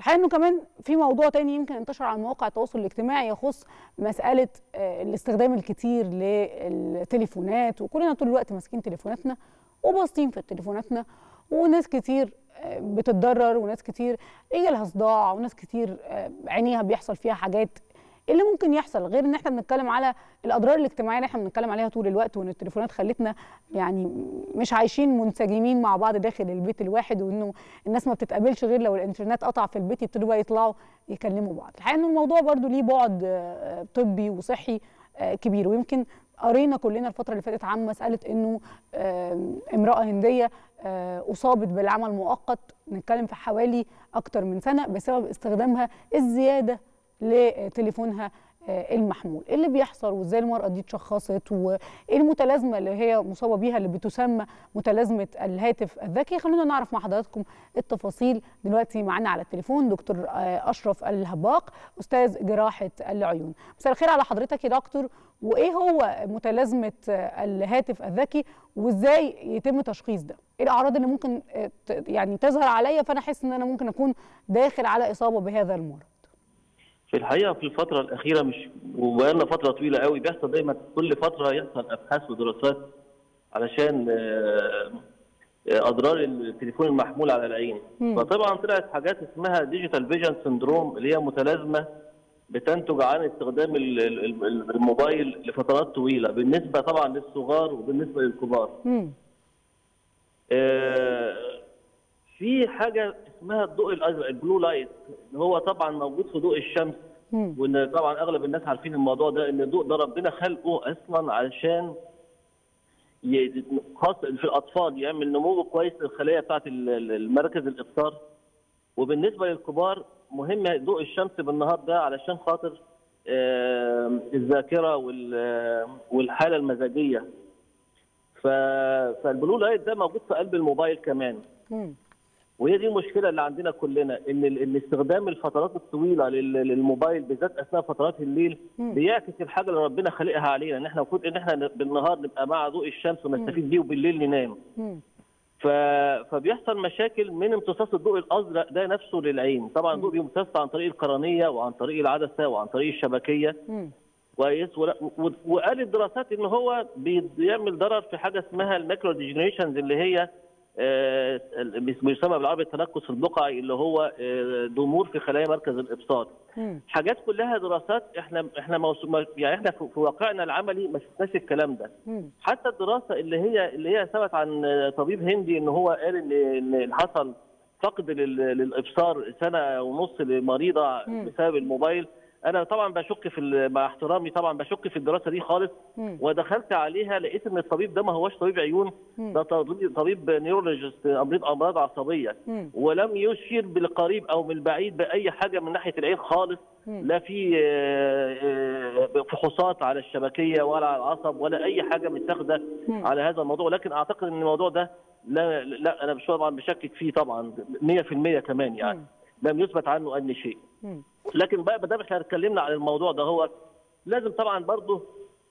الحقيقه انه كمان في موضوع تاني يمكن انتشر على مواقع التواصل الاجتماعي يخص مساله آه، الاستخدام الكتير للتليفونات وكلنا طول الوقت ماسكين تليفوناتنا وباصين في تليفوناتنا وناس كتير آه، بتتضرر وناس كتير يجي لها صداع وناس كتير آه، عينيها بيحصل فيها حاجات إيه اللي ممكن يحصل غير ان احنا بنتكلم على الاضرار الاجتماعيه اللي احنا بنتكلم عليها طول الوقت وان التليفونات خلتنا يعني مش عايشين منسجمين مع بعض داخل البيت الواحد وانه الناس ما بتتقابلش غير لو الانترنت قطع في البيت يبتدوا بقى يطلعوا يكلموا بعض الحقيقه ان الموضوع برضو ليه بعد آه، طبي وصحي آه، كبير ويمكن قرينا كلنا الفتره اللي فاتت عن مساله انه آه، امراه هنديه آه، اصابت بالعمى المؤقت نتكلم في حوالي اكتر من سنه بسبب استخدامها الزياده لتليفونها آه، المحمول ايه اللي بيحصل وازاي المراه دي اتشخصت وايه المتلازمه اللي هي مصابه بيها اللي بتسمى متلازمه الهاتف الذكي خلونا نعرف مع حضراتكم التفاصيل دلوقتي معانا على التليفون دكتور آه، اشرف الهباق استاذ جراحه العيون مساء الخير على حضرتك يا دكتور وايه هو متلازمه آه، الهاتف الذكي وازاي يتم تشخيص ده ايه الاعراض اللي ممكن آه، ت- يعني تظهر عليا فانا احس ان انا ممكن اكون داخل على اصابه بهذا المرض في الحقيقه في الفتره الاخيره مش وبقالنا فتره طويله قوي بيحصل دايما كل فتره يحصل ابحاث ودراسات علشان آه، آه، اضرار التليفون المحمول على العين مم. فطبعا طلعت حاجات اسمها ديجيتال فيجن سندروم اللي هي متلازمه بتنتج عن استخدام ال- ال- ال- الموبايل لفترات طويله بالنسبه طبعا للصغار وبالنسبه للكبار مم. آه، في حاجه اسمها الضوء الازرق البلو لايت اللي هو طبعا موجود في ضوء الشمس مم. وان طبعا اغلب الناس عارفين الموضوع ده ان الضوء ده ربنا خلقه اصلا علشان ي- خاص في الاطفال يعمل نمو كويس للخلايا بتاعت ال- ال- المركز الابصار وبالنسبه للكبار مهم ضوء الشمس بالنهار ده علشان خاطر آه، الذاكره وال- والحاله المزاجيه ف- فالبلو لايت ده موجود في قلب الموبايل كمان مم. وهي دي المشكله اللي عندنا كلنا ان ال- ان استخدام الفترات الطويله لل- للموبايل بالذات اثناء فترات الليل مم. بيعكس الحاجه اللي ربنا خلقها علينا ان احنا المفروض ان احنا بالنهار نبقى مع ضوء الشمس ونستفيد بيه وبالليل ننام مم. ف... فبيحصل مشاكل من امتصاص الضوء الازرق ده نفسه للعين طبعا الضوء بيمتص عن طريق القرنيه وعن طريق العدسه وعن طريق الشبكيه مم. كويس ولا- و- وقال الدراسات ان هو بيعمل ضرر في حاجه اسمها الماكرو ديجنريشنز اللي هي آه، ال- بيسمى بالعربي التنكس البقعي اللي هو آه، ضمور في خلايا مركز الابصار مم. حاجات كلها دراسات احنا احنا موس- ما- يعني احنا في في واقعنا العملي ما شفناش الكلام ده مم. حتى الدراسه اللي هي اللي هي ثبت عن طبيب هندي ان هو قال ان ان حصل فقد لل- للابصار سنه ونص لمريضه مم. بسبب الموبايل انا طبعا بشك في ال- مع احترامي طبعا بشك في الدراسه دي خالص مم. ودخلت عليها لقيت ان الطبيب ده ما هوش طبيب عيون مم. ده طبيب طبيب نيورولوجيست امراض امراض عصبيه مم. ولم يشير بالقريب او من البعيد باي حاجه من ناحيه العين خالص مم. لا في آه، آه، فحوصات على الشبكيه ولا على العصب ولا اي حاجه متاخده مم. على هذا الموضوع لكن اعتقد ان الموضوع ده لا لا انا مش طبعا بشكك فيه طبعا 100% كمان يعني مم. لم يثبت عنه اي شيء مم. لكن بقى ما دام احنا اتكلمنا عن الموضوع ده هو لازم طبعا برضه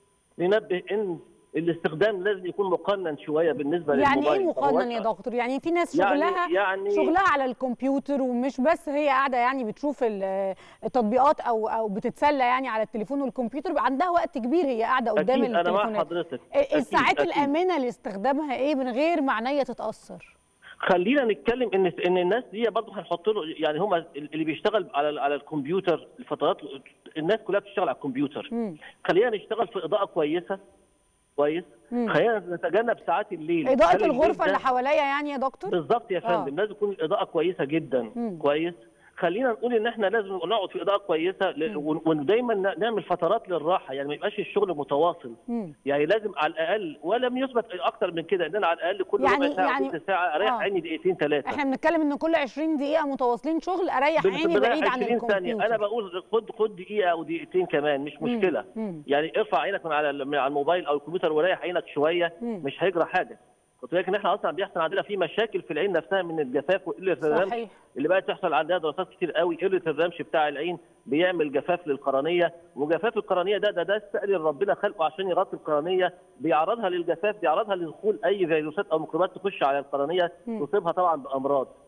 ننبه ان الاستخدام لازم يكون مقنن شويه بالنسبه يعني للموبايل ايه مقنن يا فهو- دكتور يعني في ناس يعني- شغلها يعني- شغلها على الكمبيوتر ومش بس هي قاعده يعني بتشوف ال- التطبيقات او او بتتسلى يعني على التليفون والكمبيوتر بيبقى عندها وقت كبير هي قاعده قدام اكيد انا مع التليفونات حضرتك ال- أكيد، الساعات أكيد. الامنه لاستخدامها ايه من غير ما عينيا تتاثر خلينا نتكلم ان ان الناس دي برضه هنحط له يعني هم اللي بيشتغل على على الكمبيوتر الفترات الناس كلها بتشتغل على الكمبيوتر مم. خلينا نشتغل في اضاءه كويسه كويس مم. خلينا نتجنب ساعات الليل اضاءه خلي الليل الغرفه ده- اللي حواليا يعني يا دكتور بالظبط يا آه. فندم لازم تكون الاضاءه كويسه جدا مم. كويس خلينا نقول ان احنا لازم نقعد في اضاءه كويسه ل- ون- ودايما ن- نعمل فترات للراحه يعني ما يبقاش الشغل متواصل مم. يعني لازم على الاقل ولم يثبت اكتر من كده ان انا على الاقل كل يعني- ربع ساعه يعني- يعني ساعه اريح آه. عيني دقيقتين ثلاثه احنا بنتكلم ان كل 20 دقيقه متواصلين شغل اريح عيني بعيد عن ثانيه انا الكمبيوتر بقول خد خد دقيقه او دقيقتين كمان مش مم. مشكله مم. يعني ارفع عينك من على من على الموبايل او الكمبيوتر وريح عينك شويه مم. مش هيجرى حاجه قلت لك ان احنا اصلا بيحصل عندنا في مشاكل في العين نفسها من الجفاف وقله الرمش صحيح اللي بقت تحصل عندها دراسات كتير قوي قله الرمش بتاع العين بيعمل جفاف للقرنيه وجفاف القرنيه ده ده ده السائل اللي ربنا خلقه عشان يغطي القرنيه بيعرضها للجفاف بيعرضها لدخول اي فيروسات او ميكروبات تخش على القرنيه مم. تصيبها طبعا بامراض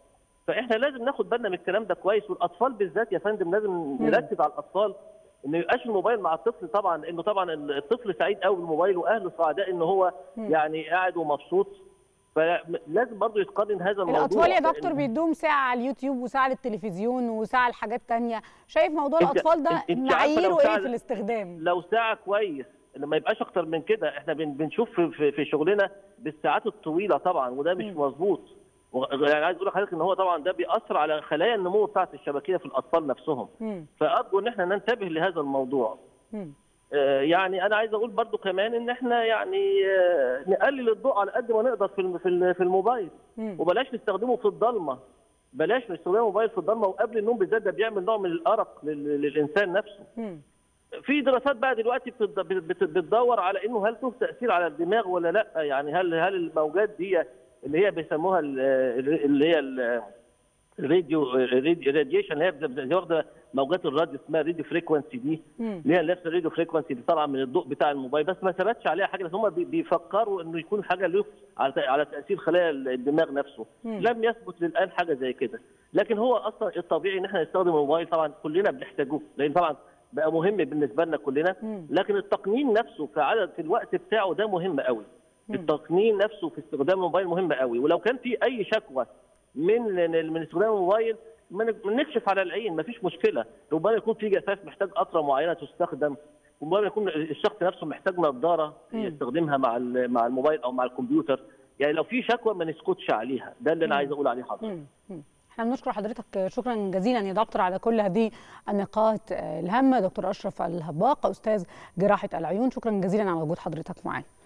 فاحنا لازم ناخد بالنا من الكلام ده كويس والاطفال بالذات يا فندم لازم نركز على الاطفال ان ما يبقاش الموبايل مع الطفل طبعا لانه طبعا الطفل سعيد قوي بالموبايل واهله سعداء ان هو يعني قاعد ومبسوط فلازم برضه يتقنن هذا الموضوع الاطفال يا دكتور بيدوم ساعه على اليوتيوب وساعه للتلفزيون وساعه لحاجات تانية شايف موضوع انت- الاطفال ده انت- انت عارفة لو معاييره ايه ساعة- في الاستخدام لو ساعه كويس ما يبقاش اكتر من كده احنا بن- بنشوف في, في, في شغلنا بالساعات الطويله طبعا وده مش مم. مظبوط و- يعني عايز اقول لحضرتك ان هو طبعا ده بيأثر على خلايا النمو بتاعه الشبكيه في الاطفال نفسهم مم. فارجو ان احنا ننتبه لهذا الموضوع مم. آه، يعني انا عايز اقول برضو كمان ان احنا يعني آه، نقلل الضوء على قد ما نقدر في الم- في ال- في الموبايل مم. وبلاش نستخدمه في الضلمه بلاش نستخدم الموبايل في الضلمه وقبل النوم بالذات ده بيعمل نوع من الارق لل- للانسان نفسه مم. في دراسات بقى دلوقتي بتد- بت- بتدور على انه هل له تاثير على الدماغ ولا لا يعني هل هل الموجات دي اللي هي بيسموها ال- اللي هي ال- الراديو الراديشن اللي هي بت- واخده موجات الراديو اسمها راديو فريكونسي دي مم. اللي هي نفس الراديو فريكونسي اللي طالعه من الضوء بتاع الموبايل بس ما ثبتش عليها حاجه بس هم بي- بيفكروا انه يكون حاجه له على ت- على تاثير خلايا الدماغ نفسه مم. لم يثبت للان حاجه زي كده لكن هو اصلا الطبيعي ان احنا نستخدم الموبايل طبعا كلنا بنحتاجوه لان طبعا بقى مهم بالنسبه لنا كلنا مم. لكن التقنين نفسه في عدد في الوقت بتاعه ده مهم قوي مم. التقنين نفسه في استخدام الموبايل مهم قوي ولو كان في اي شكوى من من استخدام الموبايل ما نك- ما نكشف على العين ما فيش مشكله ربما يكون في جفاف محتاج قطره معينه تستخدم ربما يكون الشخص نفسه محتاج نظاره مم. يستخدمها مع ال- مع الموبايل او مع الكمبيوتر يعني لو في شكوى ما نسكتش عليها ده اللي انا مم. عايز اقول عليه حضرتك مم. مم. احنا بنشكر حضرتك شكرا جزيلا يا دكتور على كل هذه النقاط آه، الهامه دكتور اشرف الهباق استاذ جراحه العيون شكرا جزيلا على وجود حضرتك معانا